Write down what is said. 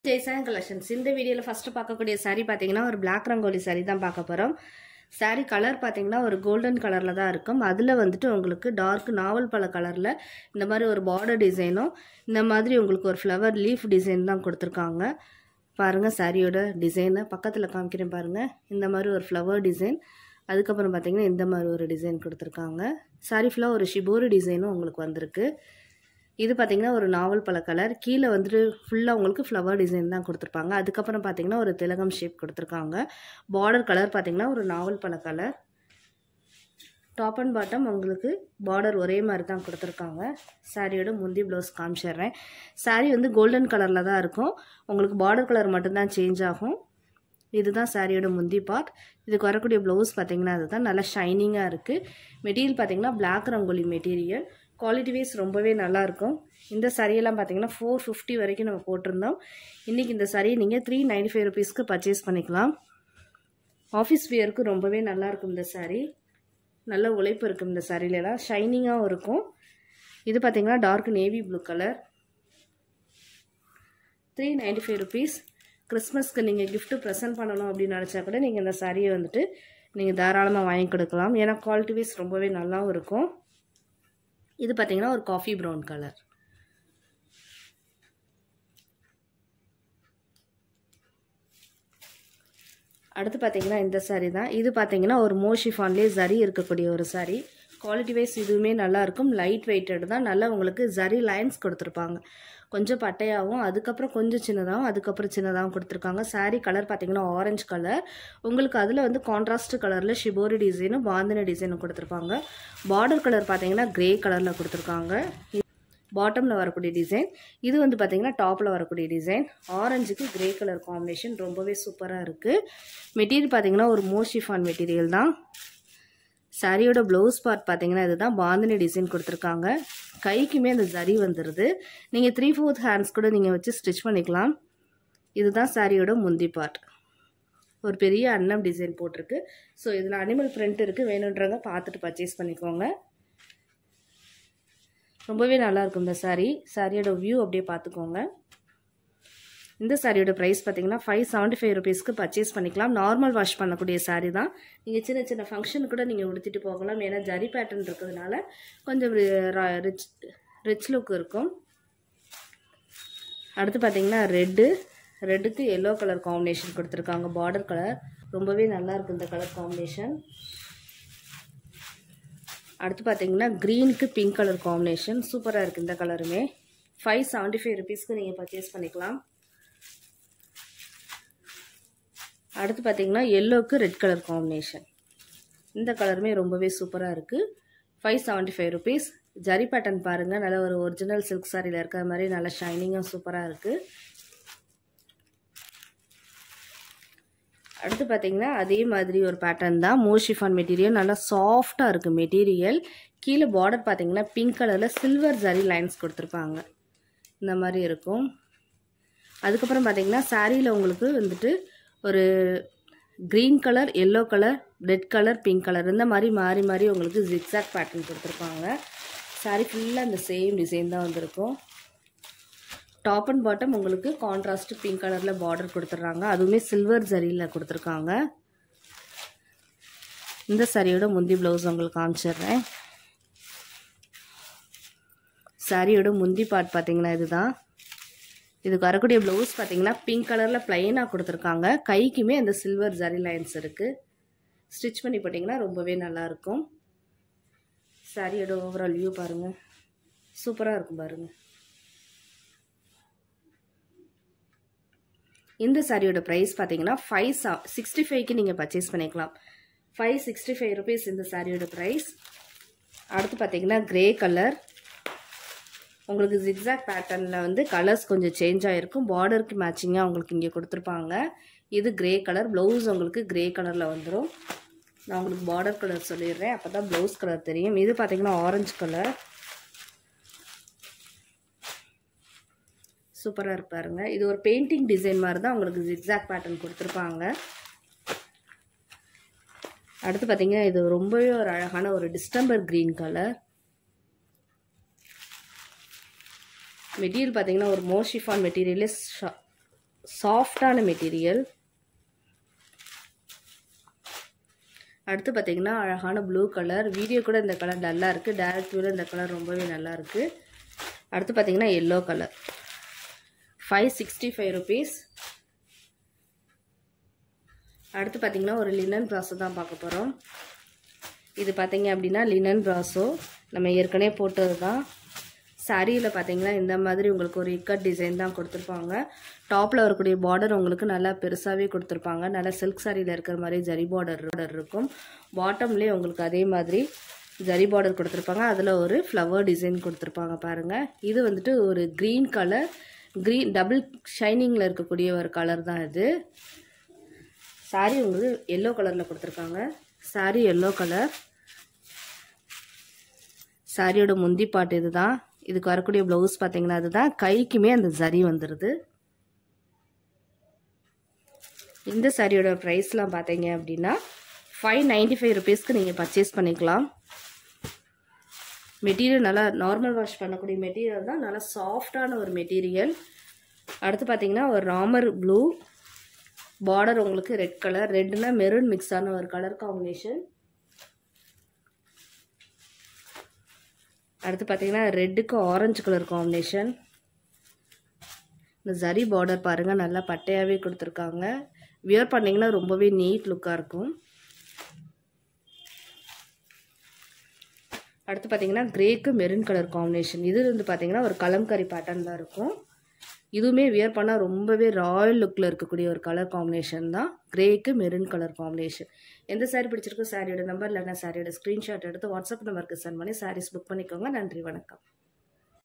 ஜெய்சாங் collections இந்த வீடியோவில் first பார்க்கக்கூடிய saree பார்த்தீங்கன்னா ஒரு Black ரங்கோலி saree தான் பார்க்க போகிறோம் saree கலர் பார்த்தீங்கன்னா ஒரு கோல்டன் கலரில் தான் இருக்கும் அதில் வந்துட்டு உங்களுக்கு டார்க் நாவல் பழ கலரில் இந்த மாதிரி ஒரு பார்டர் டிசைனும் இந்த மாதிரி உங்களுக்கு ஒரு ஃப்ளவர் லீஃப் டிசைன் தான் கொடுத்துருக்காங்க பாருங்கள் சாரியோட டிசைனை பக்கத்தில் காமிக்கிறேன் பாருங்கள் இந்த மாதிரி ஒரு ஃப்ளவர் டிசைன் அதுக்கப்புறம் பார்த்தீங்கன்னா இந்த மாதிரி ஒரு டிசைன் கொடுத்துருக்காங்க சாரி ஃபுல்லாக ஒரு ஷிபோரி டிசைனும் உங்களுக்கு வந்திருக்கு இது பார்த்தீங்கன்னா ஒரு நாவல் பழ கலர் கீழே வந்துட்டு ஃபுல்லாக உங்களுக்கு ஃப்ளவர் டிசைன் தான் கொடுத்துருப்பாங்க அதுக்கப்புறம் பார்த்தீங்கன்னா ஒரு திலகம் ஷேப் கொடுத்துருக்காங்க பார்டர் கலர் பார்த்தீங்கன்னா ஒரு நாவல் பழ கலர் டாப் அண்ட் பாட்டம் உங்களுக்கு பார்டர் ஒரே மாதிரி தான் கொடுத்துருக்காங்க சாரியோட முந்தி ப்ளவுஸ் காமிச்சிடுறேன் சாரி வந்து கோல்டன் கலரில் தான் இருக்கும் உங்களுக்கு பார்டர் கலர் மட்டும்தான் சேஞ்ச் ஆகும் இதுதான் சாரியோட முந்தி பார்ட் இதுக்கு வரக்கூடிய ப்ளவுஸ் பார்த்தீங்கன்னா அதுதான் நல்லா ஷைனிங்காக இருக்குது மெட்டீரியல் பார்த்தீங்கன்னா black rangoli material quality wise ரொம்பவே நல்லாயிருக்கும் இந்த சரியெல்லாம் பார்த்தீங்கன்னா ஃபோர் ஃபிஃப்டி வரைக்கும் நம்ம போட்டிருந்தோம் இன்றைக்கி இந்த சரியை நீங்கள் த்ரீ நைன்டி ஃபைவ் ருபீஸ்க்கு பர்ச்சேஸ் பண்ணிக்கலாம் ஆஃபீஸ் வியருக்கு ரொம்பவே நல்லாயிருக்கும் இந்த saree நல்ல உழைப்பு இருக்கும் இந்த சாரிலலாம் ஷைனிங்காகவும் இருக்கும் இது பார்த்தீங்கன்னா dark navy blue colour three ninety five rupees கிறிஸ்மஸ்க்கு நீங்கள் gift ப்ரெசென்ட் பண்ணணும் அப்படின்னு நினச்சா கூட நீங்கள் இந்த சாரியை வந்துட்டு நீங்கள் தாராளமாக வாங்கி கொடுக்கலாம் ஏன்னா குவாலிட்டி வைஸ் ரொம்பவே நல்லாவும் இருக்கும் இது பார்த்தீங்கன்னா ஒரு காஃபி ப்ரௌன் கலர் அடுத்து பார்த்தீங்கன்னா இந்த saree தான் இது பார்த்தீங்கன்னா ஒரு மோஷிஃபான்லேயே ஜரி இருக்கக்கூடிய ஒரு saree குவாலிட்டி வைஸ் இதுவுமே நல்லா இருக்கும் லைட் வெயிட்டட் தான் நல்லா உங்களுக்கு ஜரி லைன்ஸ் கொடுத்துருப்பாங்க கொஞ்சம் பட்டையாகவும் அதுக்கப்புறம் கொஞ்சம் சின்னதாகவும் அதுக்கப்புறம் சின்னதாகவும் கொடுத்துருக்காங்க saree கலர் பார்த்தீங்கன்னா ஆரஞ்சு கலர் உங்களுக்கு அதில் வந்து கான்ட்ராஸ்ட் கலரில் ஷிபோரி டிசைனும் பாந்தின டிசைனும் கொடுத்துருப்பாங்க பார்டர் கலர் பார்த்தீங்கன்னா கிரே கலரில் கொடுத்துருக்காங்க பாட்டமில் வரக்கூடிய டிசைன் இது வந்து பார்த்தீங்கன்னா டாப்பில் வரக்கூடிய டிசைன் ஆரஞ்சுக்கு கிரே கலர் காம்பினேஷன் ரொம்பவே சூப்பராக இருக்குது மெட்டீரியல் பார்த்தீங்கன்னா ஒரு மோஷிஃபான் மெட்டீரியல் தான் சாரியோட ப்ளவுஸ் பார்ட் பார்த்தீங்கன்னா இதுதான் பாந்தினி டிசைன் கொடுத்துருக்காங்க கைக்குமே அந்த ஜரி வந்துடுது நீங்கள் த்ரீ ஃபோர்த் ஹேண்ட்ஸ் கூட நீங்கள் வச்சு ஸ்டிச் பண்ணிக்கலாம் இதுதான் சாரியோட முந்தி பார்ட் ஒரு பெரிய அன்னம் டிசைன் போட்டிருக்கு ஸோ இதில் அனிமல் பிரிண்ட் இருக்குது வேணுன்றவங்க பார்த்துட்டு பர்ச்சேஸ் பண்ணிக்கோங்க ரொம்பவே நல்லா இருக்கும் இந்த சாரீ சாரியோட வியூ அப்படியே பார்த்துக்கோங்க இந்த சாரியோட ப்ரைஸ் பார்த்தீங்கன்னா ஃபைவ் செவன்ட்டி ஃபைவ் ருபீஸ்க்கு பர்ச்சேஸ் பண்ணிக்கலாம் நார்மல் வாஷ் பண்ணக்கூடிய சாரீ தான் நீங்கள் சின்ன சின்ன ஃபங்க்ஷன் கூட நீங்கள் உடுத்திட்டு போகலாம் ஏன்னா ஜரி பேட்டர்ன் இருக்கிறதுனால கொஞ்சம் ரிச் ரிச் லுக் இருக்கும் அடுத்து பார்த்தீங்கன்னா ரெட்டு ரெட்டுக்கு எல்லோ கலர் காம்பினேஷன் கொடுத்துருக்காங்க பார்டர் கலர் ரொம்பவே நல்லா இருக்கும் இந்த கலர் காம்பினேஷன் அடுத்து பார்த்தீங்கன்னா க்ரீனுக்கு பிங்க் கலர் காம்பினேஷன் சூப்பராக இருக்குது இந்த கலருமே ஃபைவ் செவன்ட்டி ஃபைவ் ருபீஸ்க்கு நீங்கள் பர்ச்சேஸ் பண்ணிக்கலாம் அடுத்து பார்த்தீங்கன்னா எல்லோக்கு ரெட் கலர் காம்பினேஷன் இந்த கலருமே ரொம்பவே சூப்பராக இருக்குது five seventy five rupees zari pattern பாருங்கள் நல்ல ஒரு ஒரிஜினல் சில்க் சாரியில் இருக்கிற மாதிரி நல்ல ஷைனிங்காக சூப்பராக இருக்குது அடுத்து பார்த்தீங்கன்னா அதே மாதிரி ஒரு பேட்டர்ன் தான் மோஷிஃபான் மெட்டீரியல் நல்லா சாஃப்டாக இருக்குது மெட்டீரியல் கீழே பார்டர் பார்த்தீங்கன்னா பிங்க் கலரில் சில்வர் ஜரி லைன்ஸ் கொடுத்துருப்பாங்க இந்த மாதிரி இருக்கும் அதுக்கப்புறம் பார்த்தீங்கன்னா சாரியில் உங்களுக்கு வந்துட்டு ஒரு green colour yellow colour red colour pink colour இந்த மாதிரி மாறி மாறி உங்களுக்கு ஜிக்ஸாக் பேட்டர்ன் கொடுத்துருப்பாங்க சாரி ஃபுல்லாக இந்த சேம் டிசைன் தான் வந்திருக்கும் டாப் அண்ட் பாட்டம் உங்களுக்கு கான்ட்ராஸ்ட் பிங்க் கலரில் பார்டர் கொடுத்துட்றாங்க அதுவுமே சில்வர் ஜரியில் கொடுத்துருக்காங்க இந்த சாரியோட முந்தி ப்ளவுஸ் உங்களுக்கு காமிச்சிடுறேன் சாரியோட முந்தி பார்ட் பார்த்தீங்கன்னா இதுதான் இதுக்கு வரக்கூடிய ப்ளவுஸ் பார்த்தீங்கன்னா பிங்க் கலரில் ப்ளைனாக கொடுத்துருக்காங்க கைக்குமே அந்த சில்வர் ஜரி லைன்ஸ் இருக்குது ஸ்டிச் பண்ணி போட்டிங்கன்னா ரொம்பவே நல்லாயிருக்கும் சாரியோட ஓவரால் வியூ பாருங்கள் சூப்பராக இருக்கும் பாருங்கள் இந்த சாரியோட ப்ரைஸ் பார்த்தீங்கன்னா ஃபைவ் சா சிக்ஸ்டி ஃபைவ்க்கு நீங்கள் பர்ச்சேஸ் பண்ணிக்கலாம் ஃபைவ் சிக்ஸ்டி ஃபைவ் ருபீஸ் இந்த சாரியோட ப்ரைஸ் அடுத்து பார்த்தீங்கன்னா க்ரே கலர் உங்களுக்கு ஜிக்ஸாக் பேட்டர்னில் வந்து கலர்ஸ் கொஞ்சம் சேஞ்ச் ஆகிருக்கும் பார்டருக்கு மேட்சிங்காக உங்களுக்கு இங்கே கொடுத்துருப்பாங்க இது க்ரே கலர் ப்ளவுஸ் உங்களுக்கு க்ரே கலரில் வந்துடும் நான் உங்களுக்கு பார்டர் கலர் சொல்லிடுறேன் அப்போ தான் ப்ளவுஸ் கலர் தெரியும் இது பார்த்தீங்கன்னா ஆரஞ்சு கலர் சூப்பராக இருப்பாருங்க இது ஒரு பெயிண்டிங் டிசைன் மாதிரி தான் உங்களுக்கு ஜிக்ஸாக் பேட்டர்ன் கொடுத்துருப்பாங்க அடுத்து பார்த்தீங்கன்னா இது ரொம்பவே ஒரு அழகான ஒரு டிஸ்டம்பர் க்ரீன் கலர் மெட்டீரியல் பார்த்தீங்கன்னா ஒரு மோஷிஃபான் மெட்டீரியலே சாஃப்டான மெட்டீரியல் அடுத்து பார்த்தீங்கன்னா அழகான ப்ளூ கலர் வீடியோ கூட இந்த கலர் நல்லா இருக்குது டேரக்ட் வியூவில் இந்த கலர் ரொம்பவே நல்லா இருக்குது அடுத்து பார்த்தீங்கன்னா yellow colour five sixty five rupees அடுத்து பார்த்தீங்கன்னா ஒரு லினன் ப்ராஸோ தான் பார்க்க போகிறோம் இது பார்த்தீங்க அப்படின்னா லினன் ப்ராஸோ நம்ம ஏற்கனவே போட்டது தான் சாரியில் பார்த்தீங்கன்னா இந்த மாதிரி உங்களுக்கு ஒரு இக்கட் டிசைன் தான் கொடுத்துருப்பாங்க டாப்பில் வரக்கூடிய பார்டர் உங்களுக்கு நல்லா பெருசாகவே கொடுத்துருப்பாங்க நல்லா சில்க் சாரியில் இருக்கிற மாதிரி ஜரி பார்டர் பார்டர் இருக்கும் பாட்டம்லேயே உங்களுக்கு அதே மாதிரி ஜரி பார்டர் கொடுத்துருப்பாங்க அதில் ஒரு ஃப்ளவர் டிசைன் கொடுத்துருப்பாங்க பாருங்கள் இது வந்துட்டு ஒரு க்ரீன் கலர் க்ரீன் டபுள் ஷைனிங்கில் இருக்கக்கூடிய ஒரு கலர் தான் இது சாரி உங்களுக்கு எல்லோ கலரில் கொடுத்துருக்காங்க சாரி எல்லோ கலர் சாரியோட முந்தி பாட்டு இதுதான் இதுக்கு வரக்கூடிய ப்ளவுஸ் பார்த்தீங்கன்னா அதுதான் கைக்குமே அந்த ஜரி வந்துடுது இந்த சாரியோட ப்ரைஸ்லாம் பார்த்தீங்க அப்படின்னா ஃபைவ் நைன்டி ஃபைவ் ருபீஸ்க்கு நீங்கள் பர்ச்சேஸ் பண்ணிக்கலாம் மெட்டீரியல் நல்லா நார்மல் வாஷ் பண்ணக்கூடிய மெட்டீரியல் தான் நல்லா சாஃப்டான ஒரு மெட்டீரியல் அடுத்து பார்த்தீங்கன்னா ஒரு ராமர் ப்ளூ பார்டர் உங்களுக்கு ரெட் கலர் ரெட்னா மெரூன் மிக்ஸ் ஆன ஒரு கலர் காம்பினேஷன் அடுத்து பார்த்தீங்கன்னா ரெட்டுக்கு ஆரஞ்சு கலர் காம்பினேஷன் இந்த ஜரி பார்டர் பாருங்கள் நல்லா பட்டையாகவே கொடுத்துருக்காங்க வியர் பண்ணிங்கன்னா ரொம்பவே நீட் லுக்காக இருக்கும் அடுத்து பார்த்தீங்கன்னா கிரேக்கு மெரூன் கலர் காம்பினேஷன் இது வந்து பார்த்தீங்கன்னா ஒரு கலம்கரி பேட்டர்ன் தான் இருக்கும் இதுவுமே வியர் பண்ணால் ரொம்பவே ராயல் லுக்கில் இருக்கக்கூடிய ஒரு கலர் காம்பினேஷன் தான் கிரேக்கு மெரூன் கலர் காம்பினேஷன் எந்த சாரீ பிடிச்சிருக்கோ சாரியோட நம்பர் இல்லைன்னா சாரியோட ஸ்க்ரீன்ஷாட் எடுத்து வாட்ஸ்அப் நம்பருக்கு சென்ட் பண்ணி சாரீஸ் புக் பண்ணிக்கோங்க நன்றி வணக்கம்